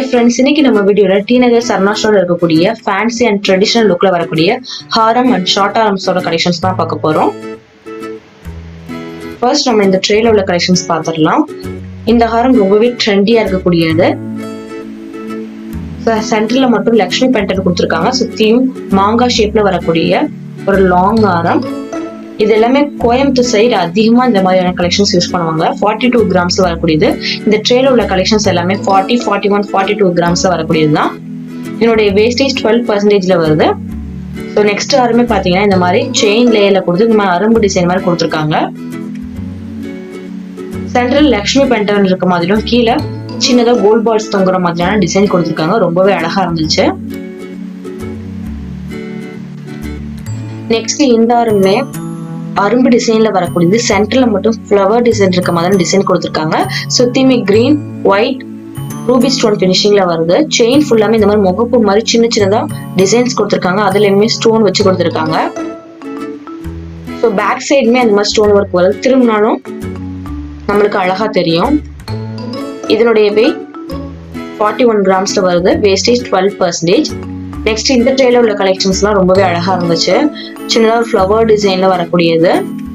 friends இன்னைக்கு நம்ம வீடியோல டி நகர் சரணா ஸ்டோர்ல இருக்கக்கூடிய ஃபேன்சி அண்ட் ட்ரெடிஷனல் லுக்ல வரக்கூடிய ஹாரம் அண்ட் ஷார்ட் ஆரம்ஸோட கலெக்ஷன்ஸ் தான் பார்க்க போறோம் ஃபர்ஸ்ட் நம்ம இந்த ட்ரேல உள்ள கலெக்ஷன்ஸ் பார்த்துடலாம் இந்த ஹாரம் ரொம்பவே ட்ரெண்டியா இருக்கக்கூடியது சென்டர்ல மட்டும் லக்ஷ்மி பென்டன் கொடுத்துருக்காங்க சுத்தியும் மாங்காய் ஷேப்ல வரக்கூடிய ஒரு லாங் ஹாரம் இது எல்லாமே கோயம்புத்தூர் சைடு அதிகமா இந்த மாதிரியான கலெக்ஷன்ஸ் யூஸ் பண்ணுவாங்க ஃபார்ட்டி டூ கிராம்ஸ் வரக்கூடியது இந்த ட்ரேல உள்ள கலெக்ஷன்ஸ் எல்லாமே forty forty one forty two கிராம்ஸ்ல வரக்கூடியது தான் இதனுடைய வேஸ்டேஜ் டுவெல் பர்சன்டேஜ்ல வருது ஸோ நெக்ஸ்ட் யாருமே பாத்தீங்கன்னா இந்த மாதிரி செயின் லேயர்ல கொடுத்து இந்த மாதிரி அரும்பு டிசைன் மாதிரி கொடுத்துருக்காங்க சென்ட்ரல் லக்ஷ்மி பென்டன் இருக்க மாதிரியும் கீழே சின்னதா கோல்ட் பால்ஸ் தொங்குற மாதிரியான டிசைன் கொடுத்துருக்காங்க ரொம்பவே அழகா இருந்துச்சு நெக்ஸ்ட் இந்த ஆருமே அரும்பு டிசைன்ல வரக்கூடியது சென்டர்ல மட்டும் ஃப்ளவர் டிசைன் இருக்க மாதிரி டிசைன் கொடுத்துருக்காங்க சுத்திமி கிரீன் ஒயிட் ரூபி ஸ்டோன் பினிஷிங்ல வருது செயின் ஃபுல்லாமே இந்த மாதிரி முகப்பு மாதிரி சின்ன சின்னதா டிசைன்ஸ் கொடுத்துருக்காங்க அதுலயுமே ஸ்டோன் வச்சு கொடுத்துருக்காங்க ஸோ பேக் சைடுமே அந்த மாதிரி ஸ்டோன் ஒர்க் வருது திரும்பினாலும் நம்மளுக்கு அழகா தெரியும் இதனுடைய வெயிட் ஃபார்ட்டி ஒன் கிராம்ஸ்ல வருது வேஸ்டேஜ் டுவெல் பர்சன்டேஜ் நெக்ஸ்ட் இந்த ட்ரேல உள்ள கலெக்ஷன்ஸ்லாம் ரொம்பவே அழகா இருந்துச்சு சின்னதா ஒரு ஃப்ளவர் டிசைன்ல வரக்கூடியது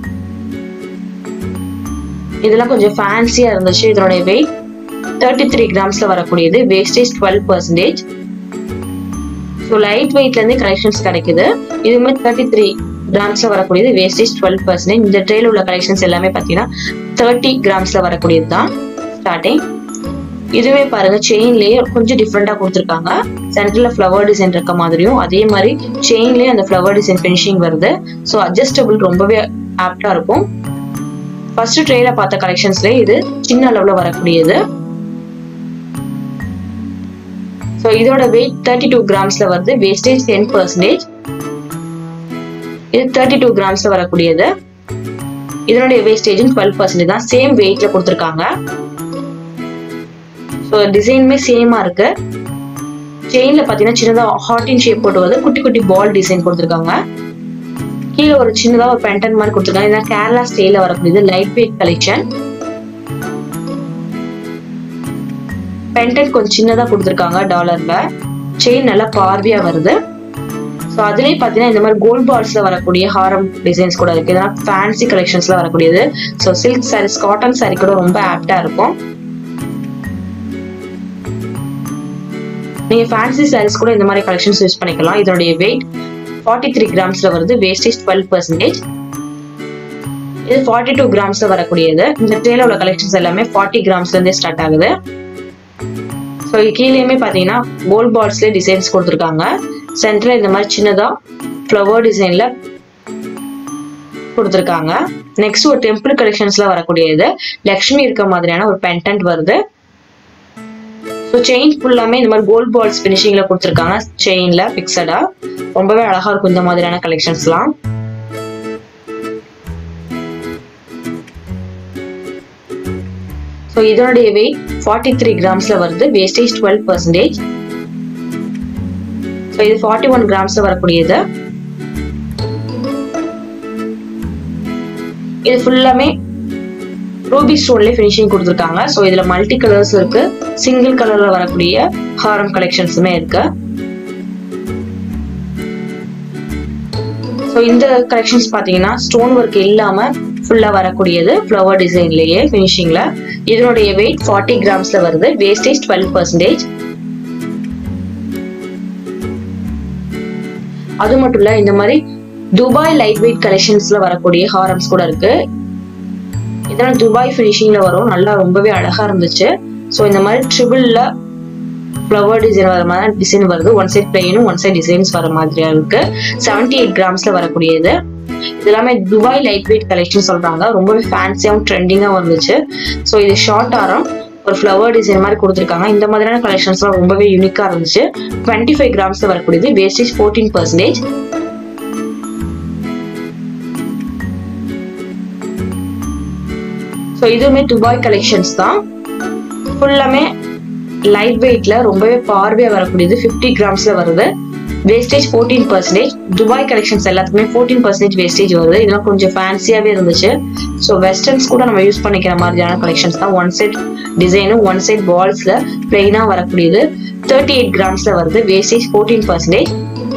இதெல்லாம் கொஞ்சம் ஃபேன்சியா இருந்துச்சு இதனுடைய வெயிட் தேர்ட்டி த்ரீ கிராம்ஸ்ல வரக்கூடியது wastage twelve percentage so light வெயிட்ல இருந்து கலெக்ஷன்ஸ் கிடைக்குது இதுவுமே தேர்ட்டி த்ரீ கிராம்ஸ்ல வரக்கூடியது வேஸ்டேஜ் டுவெல் பர்சன்டேஜ் இந்த ட்ரேல உள்ள கலெக்ஷன்ஸ் எல்லாமே பார்த்தீங்கன்னா தேர்ட்டி கிராம்ஸ்ல வரக்கூடியது தான் ஸ்டார்டிங் இதுவே பாருங்க செயின்லயே கொஞ்சம் டிஃப்ரெண்டா கொடுத்துருக்காங்க சென்டர்ல ஃப்ளவர் டிசைன் இருக்க மாதிரியும் அதே மாதிரி செயின்லயே அந்த ஃப்ளவர் டிசைன் ஃபினிஷிங் வருது ஸோ அட்ஜஸ்டபிள் ரொம்பவே ஆப்டா இருக்கும் ஃபர்ஸ்ட் ட்ரேல பார்த்த கலெக்ஷன்ஸ்ல இது சின்ன அளவுல வரக்கூடியது ஸோ இதோட வெயிட் தேர்ட்டி டூ கிராம்ஸ்ல வருது வேஸ்டேஜ் டென் பர்சன்டேஜ் இது தேர்ட்டி டூ கிராம்ஸ்ல வரக்கூடியது இதனுடைய வேஸ்டேஜ் டுவெல் பர்சன்டேஜ் தான் சேம் வெயிட்ல கொடுத்துருக்காங்க ஸோ டிசைனுமே சேமா இருக்கு செயின்ல பாத்தீங்கன்னா சின்னதா ஹார்டின் ஷேப் போட்டு வந்து குட்டி குட்டி பால் டிசைன் கொடுத்துருக்காங்க கீழே ஒரு சின்னதா ஒரு பென்டன் மாதிரி கொடுத்துருக்காங்க இதான் கேரளா ஸ்டைல வரக்கூடியது லைட் வெயிட் கலெக்ஷன் பென்டன் கொஞ்சம் சின்னதா கொடுத்துருக்காங்க டாலர்ல செயின் நல்லா பார்வையா வருது ஸோ அதுலேயே பார்த்தீங்கன்னா இந்த மாதிரி கோல்ட் பால்ஸ்ல வரக்கூடிய ஹாரம் டிசைன்ஸ் கூட இருக்கு இதெல்லாம் ஃபேன்சி கலெக்ஷன்ஸ்ல வரக்கூடியது so silk saris cotton sari கூட ரொம்ப ஆப்டா இருக்கும் நீங்க ஃபேன்சி சாரீஸ் கூட இந்த மாதிரி கலெக்ஷன்ஸ் யூஸ் பண்ணிக்கலாம் இதனுடைய வெயிட் ஃபார்ட்டி த்ரீ கிராம்ஸ்ல வருது வேஸ்டேஜ் டுவெல் பர்சன்டேஜ் இது ஃபார்ட்டி டூ கிராம்ஸ்ல வரக்கூடியது இந்த ட்ரேல உள்ள கலெக்ஷன்ஸ் எல்லாமே ஃபார்ட்டி கிராம்ஸ்ல இருந்தே ஸ்டார்ட் ஆகுது ஸோ கீழேயுமே பார்த்தீங்கன்னா கோல்ட் பால்ஸ்லேயே டிசைன்ஸ் கொடுத்துருக்காங்க சென்டர்ல இந்த மாதிரி சின்னதா ஃப்ளவர் டிசைன்ல கொடுத்துருக்காங்க நெக்ஸ்ட் ஒரு டெம்பிள் கலெக்ஷன்ஸ்ல வரக்கூடியது லக்ஷ்மி இருக்க மாதிரியான ஒரு பென்டன்ட் வருது ஸோ செயின் ஃபுல்லாமே இந்த மாதிரி கோல்ட் பால்ஸ் ஃபினிஷிங்ல கொடுத்துருக்காங்க செயின்ல பிக்சடா ரொம்பவே அழகா இருக்கும் இந்த மாதிரியான கலெக்ஷன்ஸ்லாம் ஸோ இதனுடைய வெயிட் ஃபார்ட்டி த்ரீ கிராம்ஸ்ல வருது வேஸ்டேஜ் டுவெல் பர்சன்டேஜ் ஸோ இது ஃபார்ட்டி ஒன் கிராம்ஸ்ல வரக்கூடியது இது ஃபுல்லாமே ரூபி ஸ்டோன்ல ஃபினிஷிங் கொடுத்துருக்காங்க ஸோ இதுல மல்டி கலர்ஸ் இருக்கு சிங்கிள் கலர்ல வரக்கூடிய ஹாரம் கலெக்ஷன்ஸுமே இருக்கு ஸோ இந்த கலெக்ஷன்ஸ் பார்த்தீங்கன்னா ஸ்டோன் ஒர்க் இல்லாம ஃபுல்லா வரக்கூடியது ஃப்ளவர் டிசைன்லயே ஃபினிஷிங்ல இதனுடைய வெயிட் ஃபார்ட்டி கிராம்ஸ்ல வருது வேஸ்டேஜ் டுவெல் பர்சன்டேஜ் அது மட்டும் இல்ல இந்த மாதிரி துபாய் லைட் வெயிட் கலெக்ஷன்ஸ்ல வரக்கூடிய ஹாரம்ஸ் கூட இருக்கு இதெல்லாம் துபாய் ஃபினிஷிங்ல வரும் நல்லா ரொம்பவே அழகா இருந்துச்சு ஸோ இந்த மாதிரி ட்ரிபிள்ல ஃப்ளவர் டிசைன் வர மாதிரி டிசைன் வருது ஒன் சைட் பிளெயினும் ஒன் சைட் டிசைன்ஸ் வர மாதிரியா இருக்கு செவன்டி எயிட் கிராம்ஸ்ல வரக்கூடியது இது எல்லாமே துபாய் லைட் வெயிட் கலெக்ஷன் சொல்றாங்க ரொம்பவே ஃபேன்சியாகவும் ட்ரெண்டிங்காகவும் இருந்துச்சு ஸோ இது ஷார்ட் ஆரம் ஒரு ஃப்ளவர் டிசைன் மாதிரி கொடுத்துருக்காங்க இந்த மாதிரியான கலெக்ஷன்ஸ்லாம் ரொம்பவே யூனிக்கா இருந்துச்சு டுவெண்ட்டி ஃபைவ் கிராம்ஸ்ல வரக்கூடியது வேஸ்டேஜ் ஃபோர்டீன் பர்சன்டேஜ் ஸோ இதுவுமே துபாய் கலெக்ஷன்ஸ் தான் ஃபுல்லாமே லைட் வெயிட்ல ரொம்பவே பார்வையா வரக்கூடியது ஃபிஃப்டி கிராம்ஸ்ல வருது wastage fourteen percentage Dubai collections எல்லாத்துக்குமே ஃபோர்டீன் பர்சன்டேஜ் வேஸ்டேஜ் வருது இதெல்லாம் கொஞ்சம் ஃபேன்சியாவே இருந்துச்சு ஸோ வெஸ்டர்ன்ஸ் கூட நம்ம யூஸ் பண்ணிக்கிற மாதிரியான கலெக்ஷன்ஸ் தான் ஒன் சைட் டிசைனும் ஒன் சைட் பால்ஸ்ல பிளெயினா வரக்கூடியது தேர்ட்டி எயிட் கிராம்ஸ்ல வருது wastage fourteen percentage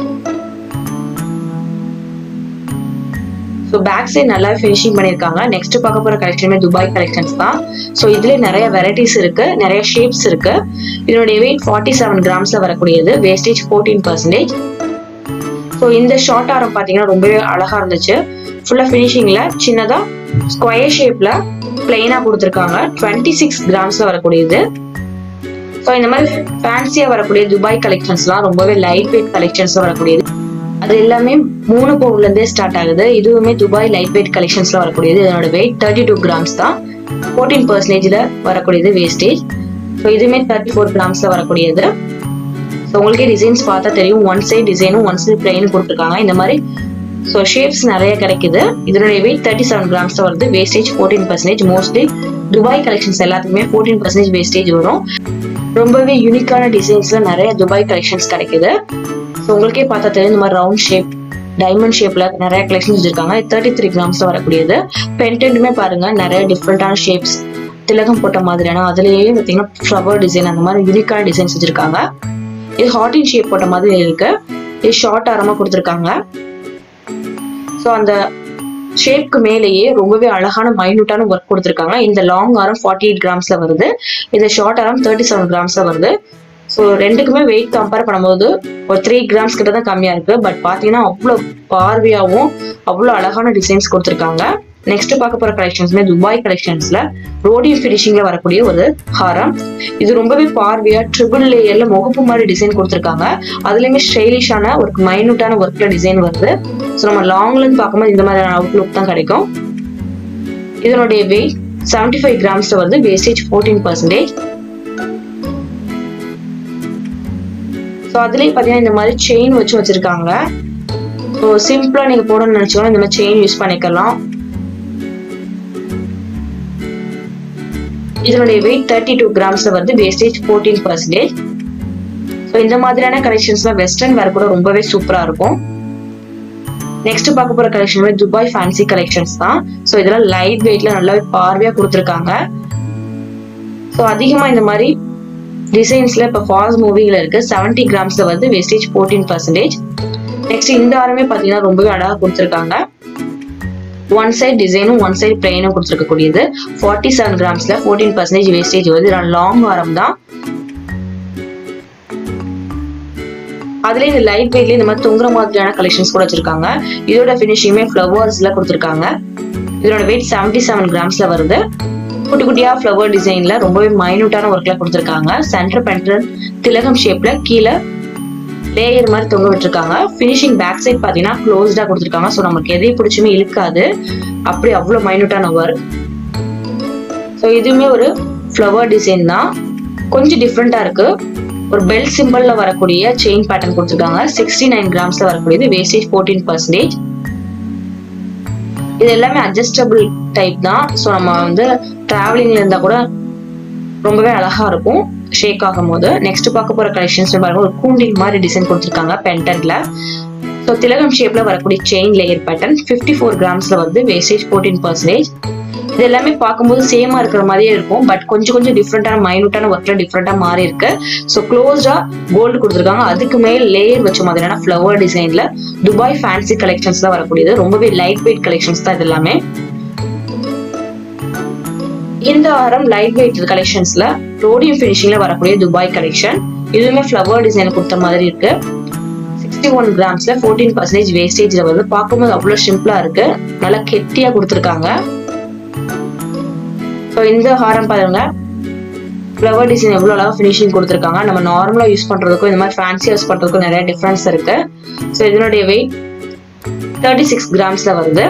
so back side நல்லா ஃபினிஷிங் பண்ணியிருக்காங்க நெக்ஸ்ட் பார்க்க போற கலெக்ஷனுமே துபாய் கலெக்ஷன்ஸ் தான் ஸோ இதுல நிறைய வெரைட்டிஸ் இருக்கு நிறைய ஷேப்ஸ் இருக்கு இதனுடைய வெயிட் ஃபார்ட்டி செவன் கிராம்ஸ்ல வரக்கூடியது வேஸ்டேஜ் ஃபோர்டீன் பர்சன்டேஜ் ஸோ இந்த ஷார்ட் ஆரம் பார்த்தீங்கன்னா ரொம்பவே அழகா இருந்துச்சு ஃபுல்லா ஃபினிஷிங்ல சின்னதா ஸ்கொயர் ஷேப்ல பிளெயினா கொடுத்துருக்காங்க டுவெண்ட்டி சிக்ஸ் கிராம்ஸ்ல வரக்கூடியது ஸோ இந்த மாதிரி ஃபேன்சியா வரக்கூடிய துபாய் கலெக்ஷன்ஸ்லாம் ரொம்பவே லைட் வெயிட் கலெக்ஷன்ஸ் வரக்கூடியது அது எல்லாமே மூணு பவுன்ல இருந்தே ஸ்டார்ட் ஆகுது இதுவுமே துபாய் லைட் வெயிட் கலெக்ஷன்ஸ்ல வரக்கூடியது இதனோட வெயிட் தேர்ட்டி டூ கிராம்ஸ் தான் ஃபோர்டீன் பர்சன்டேஜ்ல வரக்கூடியது வேஸ்டேஜ் ஸோ இதுவுமே தேர்ட்டி ஃபோர் கிராம்ஸ்ல வரக்கூடியது ஸோ உங்களுக்கே டிசைன்ஸ் பார்த்தா தெரியும் ஒன் சைட் டிசைனும் ஒன் சைட் பிளைனும் கொடுத்துருக்காங்க இந்த மாதிரி ஸோ ஷேப்ஸ் நிறைய கிடைக்குது இதனுடைய வெயிட் தேர்ட்டி செவன் கிராம்ஸ் வருது wastage fourteen percentage mostly Dubai collections எல்லாத்துக்குமே ஃபோர்டீன் பர்சன்டேஜ் வேஸ்டேஜ் வரும் ரொம்பவே யூனிக்கான டிசைன்ஸ்ல நிறைய துபாய் கலெக்ஷன்ஸ் கிடைக்குது ஸோ உங்களுக்கே பார்த்தா தெரியும் இந்த மாதிரி ரவுண்ட் ஷேப் டைமண்ட் ஷேப்ல நிறைய கலெக்ஷன்ஸ் வச்சிருக்காங்க தேர்ட்டி த்ரீ கிராம்ஸ்ல வரக்கூடியது பென்டென்ட்டுமே பாருங்க நிறைய டிஃப்ரெண்டான ஷேப்ஸ் திலகம் போட்ட மாதிரியான அதுலயே பார்த்தீங்கன்னா ஃப்ளவர் டிசைன் அந்த மாதிரி யூனிக்கான டிசைன்ஸ் வச்சிருக்காங்க இது ஹார்டின் ஷேப் போட்ட மாதிரி இருக்கு இது ஷார்ட் ஆரமா கொடுத்துருக்காங்க ஸோ அந்த ஷேப்க்கு மேலேயே ரொம்பவே அழகான மைனூட்டான ஒர்க் கொடுத்துருக்காங்க இந்த லாங் ஆரம் ஃபார்ட்டி எயிட் கிராம்ஸ்ல வருது இந்த ஷார்ட் ஆரம் தேர்ட்டி செவன் கிராம்ஸ்ல வருது ஸோ ரெண்டுக்குமே வெயிட் கம்பேர் பண்ணும்போது ஒரு த்ரீ கிராம்ஸ் கிட்ட தான் கம்மியா இருக்கு பட் பாத்தீங்கன்னா அவ்வளோ பார்வையாவும் அவ்வளோ அழகான டிசைன்ஸ் கொடுத்துருக்காங்க நெக்ஸ்ட் பார்க்க போற கலெக்ஷன்ஸ்மே துபாய் கலெக்ஷன்ஸ்ல ரோடியம் ஃபினிஷிங்ல வரக்கூடிய ஒரு ஹாரம் இது ரொம்பவே பார்வையா ட்ரிபிள் லேயர்ல முகப்பு மாதிரி டிசைன் கொடுத்துருக்காங்க அதுலயுமே ஸ்டைலிஷான ஒரு மைனூட்டான ஒர்க்ல டிசைன் வருது ஸோ நம்ம லாங்ல இருந்து பார்க்கும்போது இந்த மாதிரியான அவுட்லுக் தான் கிடைக்கும் இதனுடைய வெயிட் செவன்டி ஃபைவ் கிராம்ஸ்ல வருது வேஸ்டேஜ் ஃபோர்டீன் பர்சன்டேஜ் ஸோ அதுலேயும் பார்த்தீங்கன்னா இந்த மாதிரி செயின் வச்சு வச்சிருக்காங்க ஸோ சிம்பிளா நீங்க போடணும்னு நினைச்சோன்னா இந்த மாதிரி செயின் யூஸ் பண்ணிக்கலாம் இதனுடைய வெயிட் தேர்ட்டி டூ கிராம்ஸ்ல வருது வேஸ்டேஜ் ஃபோர்டீன் பர்சன்டேஜ் ஸோ இந்த மாதிரியான கலெக்ஷன்ஸ்லாம் வெஸ்டர்ன் வேர் கூட ரொம்பவே சூப்பரா இருக்கும் நெக்ஸ்ட் பார்க்க போற கலெக்ஷன் துபாய் ஃபேன்சி கலெக்ஷன்ஸ் தான் ஸோ இதெல்லாம் லைட் வெயிட்ல நல்லாவே பார்வையா கொடுத்துருக்காங்க ஸோ அதிகமா இந்த மாதிரி டிசைன்ஸ்ல இப்போ ஃபாஸ் மூவில இருக்கு செவன்டி கிராம்ஸ்ல வந்து வேஸ்டேஜ் ஃபோர்டீன் பர்சன்டேஜ் நெக்ஸ்ட் இந்த ஆரமே பார்த்தீங்கன்னா ரொம்பவே அழகா கொடுத்துருக்காங்க ஒன் சைட் டிசைனும் ஒன் சைட் பிளெயினும் கொடுத்துருக்கக்கூடியது ஃபார்ட்டி செவன் கிராம்ஸ்ல ஃபோர்டீன் பர்சன்டேஜ் வேஸ்டேஜ் வருது லாங் ஆரம் தான் அதுல இந்த லைட் வெயிட்ல இந்த மாதிரி தொங்குற மாதிரியான கலெக்ஷன்ஸ் கூட வச்சிருக்காங்க இதோட ஃபினிஷிங்குமே ஃப்ளவர்ஸ்ல கொடுத்துருக்காங்க இதோட வெயிட் செவன்டி செவன் கிராம்ஸ்ல வருது குட்டி குட்டியா ஃப்ளவர் டிசைன்ல ரொம்பவே மைனூட்டான ஒர்க்ல கொடுத்துருக்காங்க சென்டர் பென்ட்ரல் திலகம் ஷேப்ல கீழே லேயர் மாதிரி தொங்க விட்டுருக்காங்க ஃபினிஷிங் பேக் சைட் பாத்தீங்கன்னா க்ளோஸ்டா கொடுத்துருக்காங்க ஸோ நமக்கு எதை பிடிச்சுமே இழுக்காது அப்படி அவ்வளோ மைனூட்டான ஒர்க் ஸோ இதுவுமே ஒரு ஃப்ளவர் டிசைன் தான் கொஞ்சம் டிஃப்ரெண்டா இருக்கு ஒரு பெல் சிம்பிள்ல வரக்கூடிய செயின் பேட்டர்ன் கொடுத்துருக்காங்க சிக்ஸ்டி நைன் கிராம்ஸ்ல வரக்கூடியது வேஸ்டேஜ் ஃபோர்டீன் பர்சன்டேஜ் இது எல்லாமே அட்ஜஸ்டபிள் டைப் தான் ஸோ நம்ம வந்து டிராவலிங்ல இருந்தா கூட ரொம்பவே அழகா இருக்கும் ஷேக் ஆகும் போது நெக்ஸ்ட் பார்க்க போற கலெக்ஷன்ஸ் பாருங்க ஒரு கூண்டில் மாதிரி டிசைன் கொடுத்துருக்காங்க பென்டன்ட்ல ஸோ திலகம் ஷேப்ல வரக்கூடிய chain layer pattern fifty four கிராம்ஸ்ல வந்து வேஸ்டேஜ் ஃபோர்டீன் பர்சன்டேஜ் இது எல்லாமே பார்க்கும்போது சேமா இருக்கிற மாதிரியே இருக்கும் பட் கொஞ்சம் கொஞ்சம் டிஃப்ரெண்டான மைனூட்டான ஒர்க்ல டிஃப்ரெண்டா மாறி இருக்கு ஸோ க்ளோஸ்டா கோல்டு கொடுத்துருக்காங்க அதுக்கு மேல் லேயர் வச்ச மாதிரியான ஃப்ளவர் டிசைன்ல துபாய் ஃபேன்சி கலெக்ஷன்ஸ் தான் வரக்கூடியது ரொம்பவே லைட் வெயிட் கலெக்ஷன்ஸ் தான் இது எல்லாமே இந்த வாரம் லைட் வெயிட் கலெக்ஷன்ஸ்ல ரோடியம் ஃபினிஷிங்ல வரக்கூடிய துபாய் கலெக்ஷன் இதுவுமே ஃப்ளவர் டிசைன் கொடுத்த மாதிரி இருக்கு சிக்ஸ்டி ஒன் கிராம்ஸ்ல ஃபோர்டீன் பர்சன்டேஜ் வேஸ்டேஜ்ல வந்து பார்க்கும்போது அவ்வளோ சிம்பிளா இருக்கு நல்லா கெட்டியா கொடுத்துருக்காங்க ஸோ இந்த ஹாரம் பாருங்க ஃப்ளவர் டிசைன் எவ்வளோ அழகாக ஃபினிஷிங் கொடுத்துருக்காங்க நம்ம நார்மலாக யூஸ் பண்ணுறதுக்கும் இந்த மாதிரி ஃபேன்சி யூஸ் பண்ணுறதுக்கும் நிறைய டிஃப்ரென்ஸ் இருக்கு ஸோ இதனுடைய வெயிட் தேர்ட்டி சிக்ஸ் கிராம்ஸில் வருது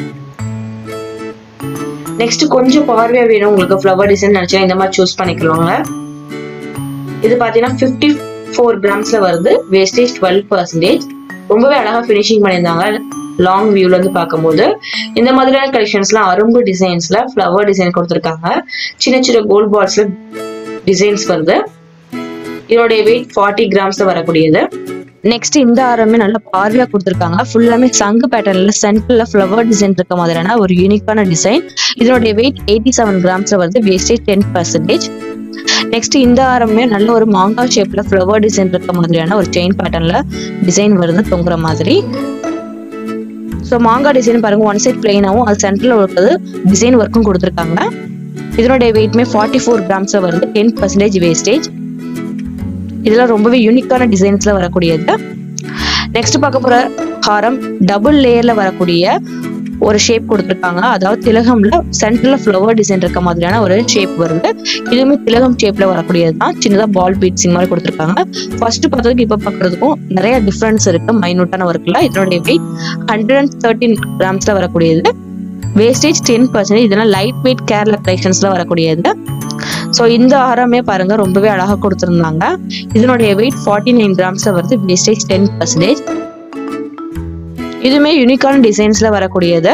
நெக்ஸ்ட் கொஞ்சம் பார்வையா வேணும் உங்களுக்கு ஃப்ளவர் டிசைன் நினைச்சா இந்த மாதிரி சூஸ் பண்ணிக்கலாங்க இது பாத்தீங்கன்னா ஃபிஃப்டி ஃபோர் கிராம்ஸ்ல வருது வேஸ்டேஜ் டுவெல் பர்சன்டேஜ் ரொம்பவே அழகா ஃபினிஷிங் பண்ணியிருந்தாங்க லாங் வியூல இருந்து பார்க்கும்போது இந்த மாதிரியான கலெக்ஷன்ஸ்லாம் அரும்பு டிசைன்ஸ்ல ஃப்ளவர் டிசைன் கொடுத்துருக்காங்க சின்ன சின்ன கோல்ட் பால்ஸ்ல டிசைன்ஸ் வருது இதோடைய வெயிட் ஃபார்ட்டி கிராம்ஸ்ல வரக்கூடியது நெக்ஸ்ட் இந்த ஆரமே நல்ல பார்வையா கொடுத்துருக்காங்க ஃபுல்லாமே சங்கு பேட்டர்ன்ல சென்டர்ல ஃப்ளவர் டிசைன் இருக்க மாதிரியான ஒரு யூனிக்கான டிசைன் இதனுடைய வெயிட் எயிட்டி செவன் கிராம்ஸ்ல வருது வேஸ்டேஜ் டென் பர்சன்டேஜ் நெக்ஸ்ட் இந்த ஆரமே நல்ல ஒரு மாங்காய் ஷேப்ல ஃப்ளவர் டிசைன் இருக்க மாதிரியான ஒரு செயின் பேட்டர்ன்ல டிசைன் வருது தொங்குற மாதிரி ஸோ மாங்காய் டிசைன் பாருங்க ஒன் சைட் பிளெயினாகவும் அது சென்டரில் இருக்கிறது டிசைன் ஒர்க்கும் கொடுத்துருக்காங்க இதனுடைய வெயிட்மே ஃபார்ட்டி ஃபோர் கிராம்ஸ்ல வருது டென் பர்சன்டேஜ் வேஸ்டேஜ் இதெல்லாம் ரொம்பவே யூனிக்கான டிசைன்ஸ்ல வரக்கூடியது நெக்ஸ்ட் பார்க்க போற ஹாரம் டபுள் லேயர்ல வரக்கூடிய ஒரு ஷேப் கொடுத்துருக்காங்க அதாவது திலகம்ல சென்டர்ல ஃப்ளவர் டிசைன் இருக்க மாதிரியான ஒரு ஷேப் வருது இதுவுமே திலகம் ஷேப்ல வரக்கூடியது தான் சின்னதா பால் பீட்ஸிங் மாதிரி கொடுத்துருக்காங்க ஃபர்ஸ்ட் பார்த்ததுக்கு இப்போ பார்க்கறதுக்கும் நிறைய டிஃபரன்ஸ் இருக்கு மைனூட்டான ஒர்க்ல இதனுடைய வெயிட் ஹண்ட்ரட் அண்ட் தேர்ட்டின் கிராம்ஸ்ல வரக்கூடியது வேஸ்டேஜ் டென் பர்சன்டேஜ் இதெல்லாம் லைட் வெயிட் கேரளா கலெக்ஷன்ஸ்ல வரக்கூடியது ஸோ இந்த ஆரமே பாருங்க ரொம்பவே அழகா கொடுத்துருந்தாங்க இதனுடைய வெயிட் ஃபார்ட்டி நைன் கிராம்ஸ்ல வருது வேஸ்டேஜ் டென் பர்சன்டேஜ் இதுவுமே யூனிக்கான டிசைன்ஸ்ல வரக்கூடியது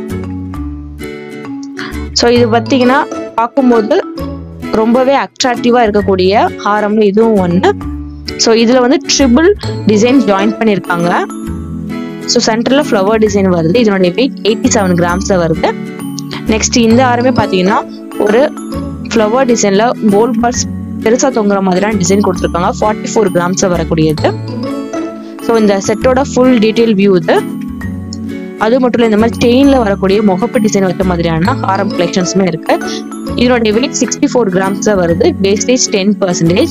ஸோ இது பார்த்தீங்கன்னா பார்க்கும்போது ரொம்பவே அட்ராக்டிவா இருக்கக்கூடிய ஹாரம்ல இதுவும் ஒன்று ஸோ இதுல வந்து ட்ரிபிள் டிசைன் ஜாயின் பண்ணியிருக்காங்க ஸோ சென்டர்ல ஃப்ளவர் டிசைன் வருது இதனுடைய வெயிட் எயிட்டி செவன் கிராம்ஸ்ல வருது நெக்ஸ்ட் இந்த ஆரமே பார்த்தீங்கன்னா ஒரு ஃப்ளவர் டிசைன்ல கோல்ட் பால்ஸ் பெருசா தொங்குற மாதிரியான டிசைன் கொடுத்துருக்காங்க ஃபார்ட்டி ஃபோர் கிராம்ஸ்ல வரக்கூடியது ஸோ இந்த செட்டோட ஃபுல் டீட்டெயில் வியூ இது அது மட்டும் இல்லை இந்த மாதிரி செயின்ல வரக்கூடிய முகப்பு டிசைன் வச்ச மாதிரியான ஹாரம் கலெக்ஷன்ஸுமே இருக்கு இதனுடைய வெயிட் சிக்ஸ்டி ஃபோர் கிராம்ஸ்ல வருது wastage ten percentage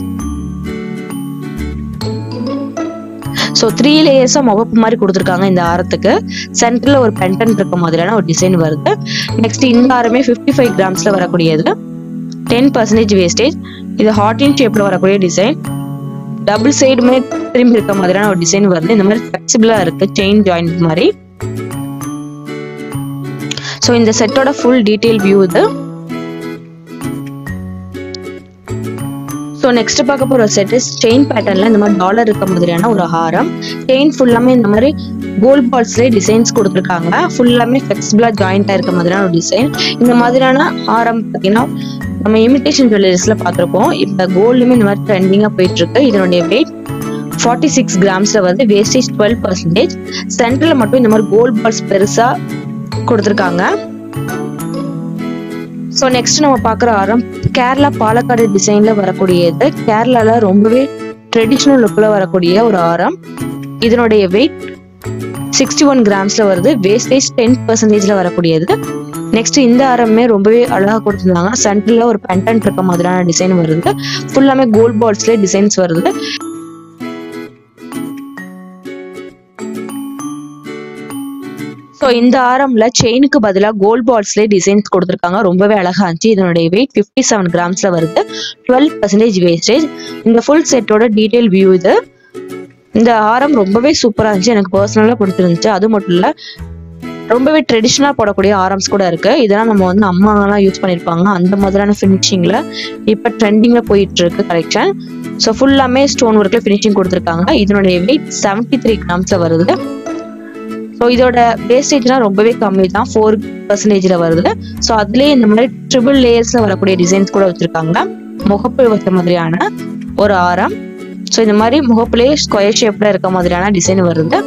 so three லேயர்ஸா முகப்பு மாதிரி கொடுத்துருக்காங்க இந்த ஆரத்துக்கு சென்டர்ல ஒரு பென்டன் இருக்க மாதிரியான ஒரு டிசைன் வருது நெக்ஸ்ட் இந்த ஆரமே ஃபிஃப்டி ஃபைவ் கிராம்ஸ்ல வரக்கூடியது டென் பர்சன்டேஜ் வேஸ்டேஜ் இது ஹார்டின் ஷேப்ல வரக்கூடிய டிசைன் டபுள் சைடுமே திரும்பி இருக்க மாதிரியான ஒரு டிசைன் வருது இந்த மாதிரி ஃபிளெக்சிபிளா இருக்கு செயின் ஜாயிண்ட் மாதிரி ஸோ இந்த செட்டோட ஃபுல் டீடைல் வியூ இது ஸோ நெக்ஸ்ட் பார்க்க போற செட் செயின் பேட்டர்ன்ல இந்த மாதிரி டாலர் இருக்க மாதிரியான ஒரு ஹாரம் செயின் ஃபுல்லாமே இந்த மாதிரி கோல்ட் பால்ஸ்லேயே டிசைன்ஸ் கொடுத்துருக்காங்க ஃபுல்லாமே ஃபிளெக்சிபிளா ஜாயிண்டா இருக்க மாதிரியான ஒரு டிசைன் இந்த மாதிரியான ஹாரம் பார்த்தீங்கன்னா நம்ம இமிடேஷன் ஜுவல்லரிஸ்ல பார்த்துருப்போம் இப்போ கோல்டுமே இந்த மாதிரி ட்ரெண்டிங்கா போயிட்டு இருக்கு இதனுடைய வெயிட் ஃபார்ட்டி சிக்ஸ் கிராம்ஸ்ல வந்து வேஸ்டேஜ் டுவெல் பர்சன்டேஜ் சென்டர்ல மட்டும் இந்த மாதிரி கோல்ட் பால்ஸ் பெருசா கொடுத்துருக்காங்க ஸோ நெக்ஸ்ட் நம்ம பார்க்குற ஆரம் கேரளா பாலக்காடு டிசைன்ல வரக்கூடியது கேரளால ரொம்பவே ட்ரெடிஷ்னல் லுக்ல வரக்கூடிய ஒரு ஆரம் இதனுடைய வெயிட் சிக்ஸ்டி ஒன் கிராம்ஸ்ல வருது வேஸ்டேஜ் டென் பர்சன்டேஜ்ல வரக்கூடியது நெக்ஸ்ட் இந்த ஆரமே ரொம்பவே அழகா கொடுத்துருந்தாங்க சென்டர்ல ஒரு பென்டன்ட் இருக்க மாதிரியான டிசைன் வருது ஃபுல்லாமே கோல்ட் பால்ஸ்ல டிசைன்ஸ் வருது ஸோ இந்த ஆரம்ல செயினுக்கு பதிலாக கோல்ட் பால்ஸ்ல டிசைன்ஸ் கொடுத்துருக்காங்க ரொம்பவே அழகா இருந்துச்சு இதனுடைய வெயிட் ஃபிஃப்டி செவன் கிராம்ஸ்ல வருது டுவெல் பர்சன்டேஜ் வேஸ்டேஜ் இந்த ஃபுல் செட்டோட டீடைல் வியூ இது இந்த ஆரம் ரொம்பவே சூப்பரா இருந்துச்சு எனக்கு பர்சனலா பிடிச்சிருந்துச்சு அது மட்டும் இல்ல ரொம்பவே ட்ரெடிஷ்னலா போடக்கூடிய ஆரம்ஸ் கூட இருக்கு இதெல்லாம் நம்ம வந்து அம்மாங்கெல்லாம் யூஸ் பண்ணியிருப்பாங்க அந்த மாதிரியான ஃபினிஷிங்ல இப்போ ட்ரெண்டிங்ல போயிட்டு இருக்கு கலெக்ஷன் ஸோ ஃபுல்லாமே ஸ்டோன் ஒர்க்ல ஃபினிஷிங் கொடுத்துருக்காங்க இதனுடைய வெயிட் செவன்டி த்ரீ கிராம்ஸ்ல வருது ஸோ இதோட வேஸ்டேஜ்லாம் ரொம்பவே கம்மி தான் ஃபோர் பர்சன்டேஜ்ல வருது ஸோ அதுலேயே இந்த மாதிரி ட்ரிபிள் லேயர்ஸ்ல வரக்கூடிய டிசைன்ஸ் கூட வச்சிருக்காங்க முகப்பு வச்ச மாதிரியான ஒரு ஆரம் ஸோ இந்த மாதிரி முகப்புலேயே ஸ்கொயர் ஷேப்ல இருக்க மாதிரியான டிசைன் வருது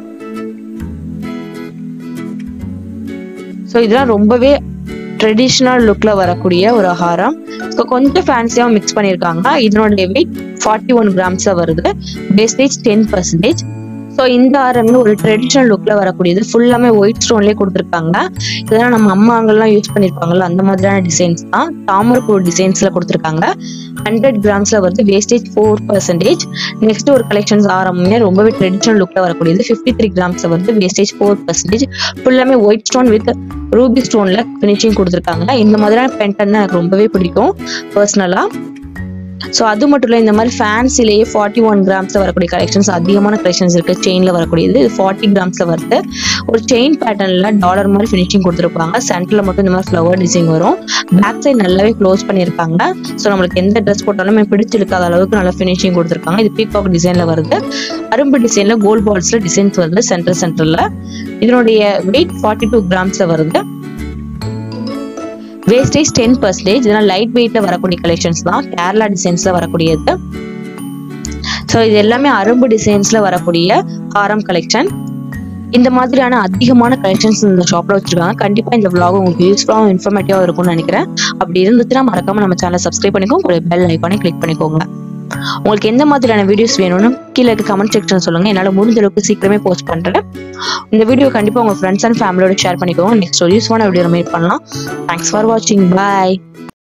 ஸோ இதெல்லாம் ரொம்பவே ட்ரெடிஷ்னல் லுக்ல வரக்கூடிய ஒரு ஹாரம் ஸோ கொஞ்சம் ஃபேன்சியாகவும் மிக்ஸ் பண்ணியிருக்காங்க இதனுடைய வெயிட் ஃபார்ட்டி ஒன் கிராம்ஸா வருது வேஸ்டேஜ் டென் பர்சன்டேஜ் ஸோ இந்த ஆரம்ல ஒரு ட்ரெடிஷ்னல் லுக்ல வரக்கூடியது ஃபுல்லாமே ஒயிட் ஸ்டோன்லேயே கொடுத்துருக்காங்க இதெல்லாம் நம்ம அம்மாங்கெல்லாம் யூஸ் பண்ணியிருப்பாங்கல்ல அந்த மாதிரியான டிசைன்ஸ் தான் தாமரப்பூ டிசைன்ஸ்ல கொடுத்துருக்காங்க ஹண்ட்ரட் கிராம்ஸ்ல வருது வேஸ்டேஜ் ஃபோர் பர்சன்டேஜ் நெக்ஸ்ட் ஒரு கலெக்ஷன்ஸ் ஆரம்பமே ரொம்பவே ட்ரெடிஷ்னல் லுக்ல வரக்கூடியது ஃபிஃப்டி த்ரீ கிராம்ஸ்ல வருது வேஸ்டேஜ் ஃபோர் பர்சன்டேஜ் ஃபுல்லாமே ஒயிட் ஸ்டோன் வித் ரூபி ஸ்டோன்ல ஃபினிஷிங் கொடுத்துருக்காங்க இந்த மாதிரியான பென்டன் தான் எனக்கு ரொம்பவே பிடிக்கும் பர்சனலா ஸோ அது மட்டும் இல்லை இந்த மாதிரி ஃபேன்சிலேயே ஃபார்ட்டி ஒன் கிராம்ஸில் வரக்கூடிய கலெக்ஷன்ஸ் அதிகமான கலெக்ஷன்ஸ் இருக்கு செயினில் வரக்கூடியது இது ஃபார்ட்டி கிராம்ஸில் வருது ஒரு செயின் பேட்டர்னில் டாலர் மாதிரி ஃபினிஷிங் கொடுத்துருப்பாங்க சென்டரில் மட்டும் இந்த மாதிரி ஃப்ளவர் டிசைன் வரும் பேக் சைடு நல்லாவே க்ளோஸ் பண்ணியிருக்காங்க ஸோ நம்மளுக்கு எந்த ட்ரெஸ் போட்டாலுமே பிடிச்சிருக்காத அளவுக்கு நல்லா ஃபினிஷிங் கொடுத்துருக்காங்க இது பீகாக் டிசைனில் வருது அரும்பு டிசைனில் கோல்ட் பால்ஸில் டிசைன்ஸ் வருது சென்டர் சென்டரில் இதனுடைய வெயிட் ஃபார்ட்டி டூ கிராம்ஸில் வருது வேஸ்டேஜ் டென் பர்சன்டேஜ் இதெல்லாம் லைட் வெயிட்ல வரக்கூடிய கலெக்ஷன்ஸ் தான் கேரளா டிசைன்ஸ்ல வரக்கூடியது ஸோ இது எல்லாமே அரும்பு டிசைன்ஸ்ல வரக்கூடிய ஹாரம் கலெக்ஷன் இந்த மாதிரியான அதிகமான கலெக்ஷன்ஸ் இந்த ஷாப்ல வச்சிருக்காங்க கண்டிப்பா இந்த vlog உங்களுக்கு யூஸ்ஃபுல்லாகவும் இன்ஃபர்மேட்டிவா இருக்கும்னு நினைக்கிறேன் அப்படி இருந்துச்சுன்னா மறக்காம நம்ம சேனலை சப்ஸ்கிரைப் பண்ணிக்கோங்க ஒரு பெல் ஐக்கானே கிளிக் பண்ணிக்கோங்க உங்களுக்கு எந்த மாதிரியான வீடியோஸ் வேணும்னு கீழே இருக்க கமெண்ட் செக்ஷன் சொல்லுங்க என்னால முடிஞ்ச அளவுக்கு சீக்கிரமே போஸ்ட் பண்றேன் இந்த வீடியோ கண்டிப்பா உங்க ஃப்ரெண்ட்ஸ் அண்ட் ஃபேமிலியோட ஷேர் பண்ணிக்கோங்க நெக்ஸ்ட் ஒரு யூஸ்ஃபுல்லான வீடியோ மீட் பண்ணலாம் தேங்க்ஸ் ஃபார் வாட்சிங் பாய்